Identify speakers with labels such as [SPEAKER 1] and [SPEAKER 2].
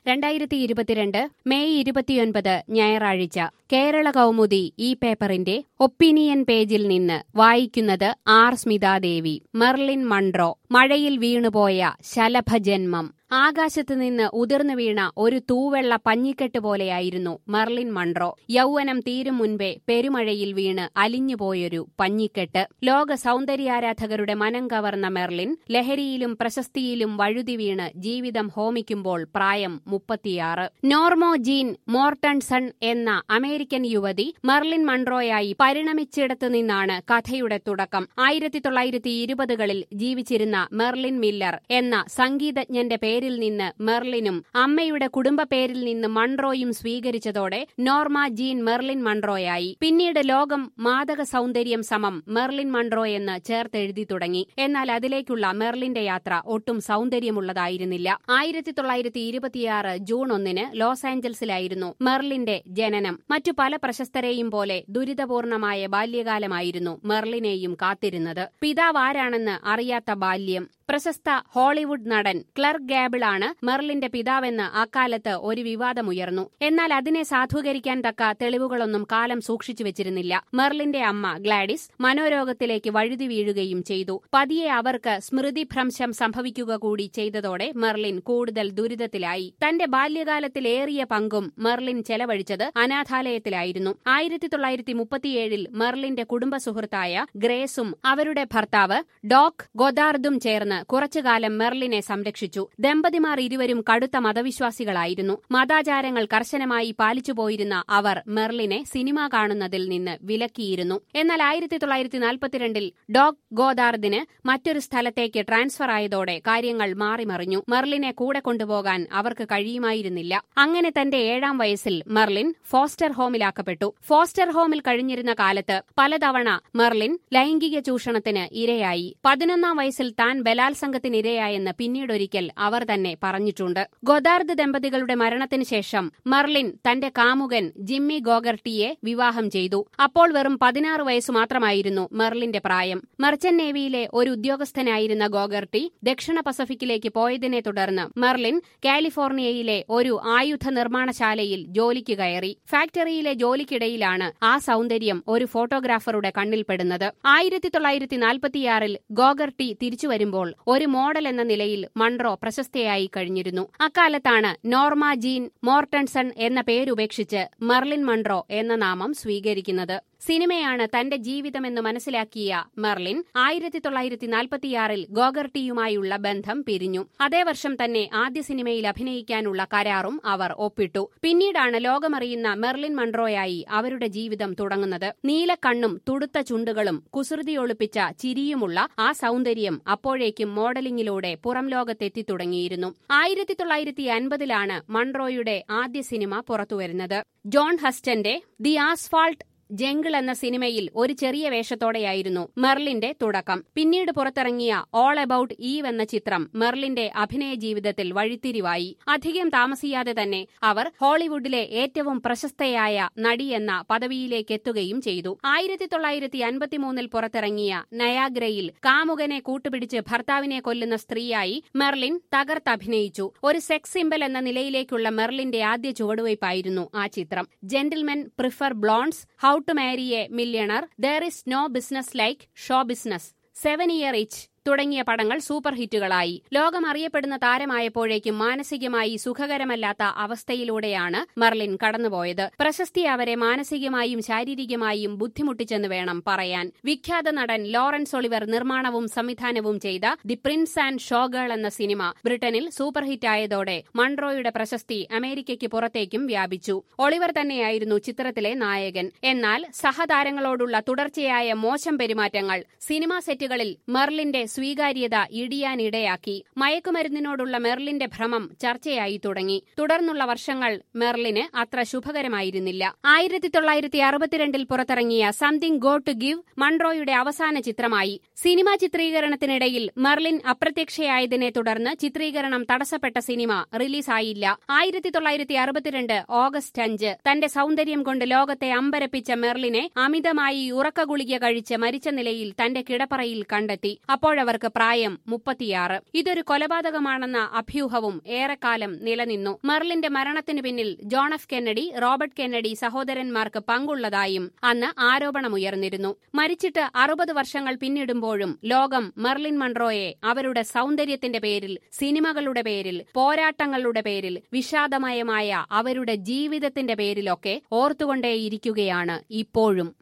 [SPEAKER 1] രണ്ടായിരത്തി ഇരുപത്തിരണ്ട് മെയ് ഇരുപത്തിയൊൻപത് ഞായറാഴ്ച കേരള കൗമുദി ഈ പേപ്പറിന്റെ ഒപ്പീനിയൻ പേജിൽ നിന്ന് വായിക്കുന്നത് ആർ സ്മിതാദേവി മെർലിൻ മൺട്രോ മഴയിൽ വീണുപോയ ശലഭജന്മം ആകാശത്ത് നിന്ന് ഉതിർന്നു വീണ ഒരു തൂവെള്ള പഞ്ഞിക്കെട്ട് പോലെയായിരുന്നു മെർലിൻ മൺട്രോ യൗവനം തീരും മുൻപേ പെരുമഴയിൽ വീണ് അലിഞ്ഞുപോയൊരു പഞ്ഞിക്കെട്ട് ലോക സൗന്ദര്യാരാധകരുടെ മനം കവർന്ന മെർലിൻ ലഹരിയിലും പ്രശസ്തിയിലും വഴുതി വീണ് ജീവിതം ഹോമിക്കുമ്പോൾ പ്രായം മുപ്പത്തിയാറ് നോർമോ ജീൻ മോർട്ടൺസൺ എന്ന അമേരിക്കൻ യുവതി മെർലിൻ മൺട്രോയായി പരിണമിച്ചിടത്തു നിന്നാണ് കഥയുടെ തുടക്കം ആയിരത്തി തൊള്ളായിരത്തി ഇരുപതുകളിൽ ജീവിച്ചിരുന്ന മെർലിൻ മില്ലർ എന്ന സംഗീതജ്ഞന്റെ പേരിൽ നിന്ന് മെർലിനും അമ്മയുടെ കുടുംബ പേരിൽ നിന്ന് മൺട്രോയും സ്വീകരിച്ചതോടെ നോർമ ജീൻ മെർലിൻ മൺട്രോയായി പിന്നീട് ലോകം മാദക സൗന്ദര്യം സമം മെർലിൻ മൺട്രോ എന്ന് ചേർത്തെഴുതി തുടങ്ങി എന്നാൽ അതിലേക്കുള്ള മെർലിന്റെ യാത്ര ഒട്ടും സൗന്ദര്യമുള്ളതായിരുന്നില്ല ആയിരത്തി തൊള്ളായിരത്തി ഇരുപത്തിയാറ് ജൂൺ ഒന്നിന് ലോസ് ആഞ്ചൽസിലായിരുന്നു മെർലിന്റെ ജനനം മറ്റു പല പ്രശസ്തരെയും പോലെ ദുരിതപൂർണമായ ബാല്യകാലമായിരുന്നു മെർലിനെയും കാത്തിരുന്നത് പിതാവ് ആരാണെന്ന് അറിയാത്ത ബാല്യം പ്രശസ്ത ഹോളിവുഡ് നടൻ ക്ലർക്ക് ഗാബിളാണ് മെർലിന്റെ പിതാവെന്ന് അക്കാലത്ത് ഒരു വിവാദമുയർന്നു എന്നാൽ അതിനെ സാധൂകരിക്കാൻ തക്ക തെളിവുകളൊന്നും കാലം സൂക്ഷിച്ചു വെച്ചിരുന്നില്ല മെർലിന്റെ അമ്മ ഗ്ലാഡിസ് മനോരോഗത്തിലേക്ക് വഴുതി വീഴുകയും ചെയ്തു പതിയെ അവർക്ക് സ്മൃതിഭ്രംശം സംഭവിക്കുക കൂടി ചെയ്തതോടെ മെർലിൻ കൂടുതൽ ദുരിതത്തിലായി തന്റെ ബാല്യകാലത്തിലേറിയ പങ്കും മെർലിൻ ചെലവഴിച്ചത് അനാഥാലയത്തിലായിരുന്നു ആയിരത്തി തൊള്ളായിരത്തി മുപ്പത്തിയേഴിൽ മെർലിന്റെ കുടുംബ സുഹൃത്തായ ഗ്രേസും അവരുടെ ഭർത്താവ് ഡോക് ഗൊദാർദും ചേർന്ന് കുറച്ചുകാലം മെർലിനെ സംരക്ഷിച്ചു ദമ്പതിമാർ ഇരുവരും കടുത്ത മതവിശ്വാസികളായിരുന്നു മതാചാരങ്ങൾ കർശനമായി പാലിച്ചുപോയിരുന്ന അവർ മെർലിനെ സിനിമ കാണുന്നതിൽ നിന്ന് വിലക്കിയിരുന്നു എന്നാൽ ആയിരത്തി തൊള്ളായിരത്തി നാൽപ്പത്തിരണ്ടിൽ ഡോക് ഗോദാർദിന് മറ്റൊരു സ്ഥലത്തേക്ക് ട്രാൻസ്ഫർ ആയതോടെ കാര്യങ്ങൾ മാറിമറിഞ്ഞു മെർലിനെ കൂടെ കൊണ്ടുപോകാൻ അവർക്ക് കഴിയുമായിരുന്നില്ല അങ്ങനെ തന്റെ ഏഴാം വയസ്സിൽ മെർലിൻ ഫോസ്റ്റർ ഹോമിലാക്കപ്പെട്ടു ഫോസ്റ്റർ ഹോമിൽ കഴിഞ്ഞിരുന്ന കാലത്ത് പലതവണ മെർലിൻ ലൈംഗിക ചൂഷണത്തിന് ഇരയായി പതിനൊന്നാം വയസ്സിൽ താൻ ബലാത്സംഗത്തിനിരയായെന്ന് പിന്നീടൊരിക്കൽ അവർ തന്നെ പറഞ്ഞിട്ടുണ്ട് ഗൊദാർദ് ദമ്പതികളുടെ മരണത്തിന് ശേഷം മെർലിൻ തന്റെ കാമുകൻ ജിമ്മി ഗോഗർട്ടിയെ വിവാഹം ചെയ്തു അപ്പോൾ വെറും പതിനാറ് വയസ്സു മാത്രമായിരുന്നു മെർലിന്റെ പ്രായം മെർച്ചന്റ് നേവിയിലെ ഒരു ഉദ്യോഗസ്ഥനായിരുന്ന ഗോഗർട്ടി ദക്ഷിണ പസഫിക്കിലേക്ക് പോയതിനെ തുടർന്ന് മെർലിൻ കാലിഫോർണിയയിലെ ഒരു ആയുധ നിർമ്മാണശാലയിൽ ജോലിക്ക് കയറി ഫാക്ടറിയിലെ ജോലിക്കിടയിലാണ് ആ സൗന്ദര്യം ഒരു ഫോട്ടോഗ്രാഫറുടെ കണ്ണിൽപ്പെടുന്നത് ആയിരത്തി തൊള്ളായിരത്തി നാൽപ്പത്തിയാറിൽ ഗോഗർട്ടി തിരിച്ചു വരുമ്പോൾ ഒരു മോഡൽ എന്ന നിലയിൽ മൺട്രോ പ്രശസ്തയായി കഴിഞ്ഞിരുന്നു അക്കാലത്താണ് നോർമ ജീൻ മോർട്ടൺസൺ എന്ന പേരുപേക്ഷിച്ച് മെർലിൻ മൺട്രോ എന്ന നാമം സ്വീകരിക്കുന്നത് സിനിമയാണ് തന്റെ ജീവിതമെന്ന് മനസ്സിലാക്കിയ മെർലിൻ ആയിരത്തി തൊള്ളായിരത്തി നാൽപ്പത്തിയാറിൽ ഗോഗർട്ടിയുമായുള്ള ബന്ധം പിരിഞ്ഞു അതേ വർഷം തന്നെ ആദ്യ സിനിമയിൽ അഭിനയിക്കാനുള്ള കരാറും അവർ ഒപ്പിട്ടു പിന്നീടാണ് ലോകമറിയുന്ന മെർലിൻ മൺട്രോയായി അവരുടെ ജീവിതം തുടങ്ങുന്നത് നീലക്കണ്ണും തുടുത്ത ചുണ്ടുകളും കുസൃതിയൊളിപ്പിച്ച ചിരിയുമുള്ള ആ സൗന്ദര്യം അപ്പോഴേക്കും മോഡലിംഗിലൂടെ പുറം ലോകത്തെത്തി തുടങ്ങിയിരുന്നു ആയിരത്തി തൊള്ളായിരത്തി അൻപതിലാണ് മൺട്രോയുടെ ആദ്യ സിനിമ പുറത്തുവരുന്നത് ജോൺ ഹസ്റ്റന്റെ ദി ആസ്ഫാൾട്ട് ജംഗിൾ എന്ന സിനിമയിൽ ഒരു ചെറിയ വേഷത്തോടെയായിരുന്നു മെർലിന്റെ തുടക്കം പിന്നീട് പുറത്തിറങ്ങിയ ഓൾ അബൌട്ട് ഈവ് എന്ന ചിത്രം മെർലിന്റെ അഭിനയ ജീവിതത്തിൽ വഴിത്തിരിവായി അധികം താമസിയാതെ തന്നെ അവർ ഹോളിവുഡിലെ ഏറ്റവും പ്രശസ്തയായ നടി എന്ന പദവിയിലേക്ക് എത്തുകയും ചെയ്തു ആയിരത്തി തൊള്ളായിരത്തി അൻപത്തിമൂന്നിൽ പുറത്തിറങ്ങിയ നയാഗ്രയിൽ കാമുകനെ കൂട്ടുപിടിച്ച് ഭർത്താവിനെ കൊല്ലുന്ന സ്ത്രീയായി മെർലിൻ തകർത്തഭിനയിച്ചു ഒരു സെക്സ് സിംബൽ എന്ന നിലയിലേക്കുള്ള മെർലിന്റെ ആദ്യ ചുവടുവയ്പായിരുന്നു ആ ചിത്രം gentlemen prefer blondes how to marry a millionaire there is no business like show business seven year itch തുടങ്ങിയ പടങ്ങൾ സൂപ്പർ ഹിറ്റുകളായി ലോകം അറിയപ്പെടുന്ന താരമായപ്പോഴേക്കും മാനസികമായി സുഖകരമല്ലാത്ത അവസ്ഥയിലൂടെയാണ് മെർലിൻ കടന്നുപോയത് പ്രശസ്തി അവരെ മാനസികമായും ശാരീരികമായും ബുദ്ധിമുട്ടിച്ചെന്ന് വേണം പറയാൻ വിഖ്യാത നടൻ ലോറൻസ് ഒളിവർ നിർമ്മാണവും സംവിധാനവും ചെയ്ത ദി പ്രിൻസ് ആൻഡ് ഷോഗേൾ എന്ന സിനിമ ബ്രിട്ടനിൽ സൂപ്പർ ഹിറ്റായതോടെ മൺട്രോയുടെ പ്രശസ്തി അമേരിക്കയ്ക്ക് പുറത്തേക്കും വ്യാപിച്ചു ഒളിവർ തന്നെയായിരുന്നു ചിത്രത്തിലെ നായകൻ എന്നാൽ സഹതാരങ്ങളോടുള്ള തുടർച്ചയായ മോശം പെരുമാറ്റങ്ങൾ സിനിമാ സെറ്റുകളിൽ മെർലിന്റെ സ്വീകാര്യത ഇടിയാനിടയാക്കി മയക്കുമരുന്നിനോടുള്ള മെർലിന്റെ ഭ്രമം ചർച്ചയായി തുടങ്ങി തുടർന്നുള്ള വർഷങ്ങൾ മെർലിന് അത്ര ശുഭകരമായിരുന്നില്ല ആയിരത്തി തൊള്ളായിരത്തി അറുപത്തിരണ്ടിൽ പുറത്തിറങ്ങിയ സംതിങ് ഗോ ടു ഗിവ് മൺട്രോയുടെ അവസാന ചിത്രമായി സിനിമാ ചിത്രീകരണത്തിനിടയിൽ മെർലിൻ അപ്രത്യക്ഷയായതിനെ തുടർന്ന് ചിത്രീകരണം തടസ്സപ്പെട്ട സിനിമ റിലീസായില്ല ആയിരത്തി തൊള്ളായിരത്തി അറുപത്തിരണ്ട് ഓഗസ്റ്റ് അഞ്ച് തന്റെ സൗന്ദര്യം കൊണ്ട് ലോകത്തെ അമ്പരപ്പിച്ച മെർലിനെ അമിതമായി ഉറക്കഗുളിക കഴിച്ച് മരിച്ച നിലയിൽ തന്റെ കിടപ്പറയിൽ കണ്ടെത്തി അപ്പോൾ ഇപ്പോഴവർക്ക് പ്രായം മുപ്പത്തിയാറ് ഇതൊരു കൊലപാതകമാണെന്ന അഭ്യൂഹവും ഏറെക്കാലം നിലനിന്നു മെർലിന്റെ മരണത്തിനു പിന്നിൽ John F Kennedy Robert Kennedy സഹോദരന്മാർക്ക് പങ്കുള്ളതായും അന്ന് ആരോപണമുയർന്നിരുന്നു മരിച്ചിട്ട് അറുപത് വർഷങ്ങൾ പിന്നിടുമ്പോഴും ലോകം മെർലിൻ മൺട്രോയെ അവരുടെ സൗന്ദര്യത്തിന്റെ പേരിൽ സിനിമകളുടെ പേരിൽ പോരാട്ടങ്ങളുടെ പേരിൽ വിഷാദമയമായ അവരുടെ ജീവിതത്തിന്റെ പേരിലൊക്കെ ഓർത്തുകൊണ്ടേയിരിക്കുകയാണ് ഇപ്പോഴും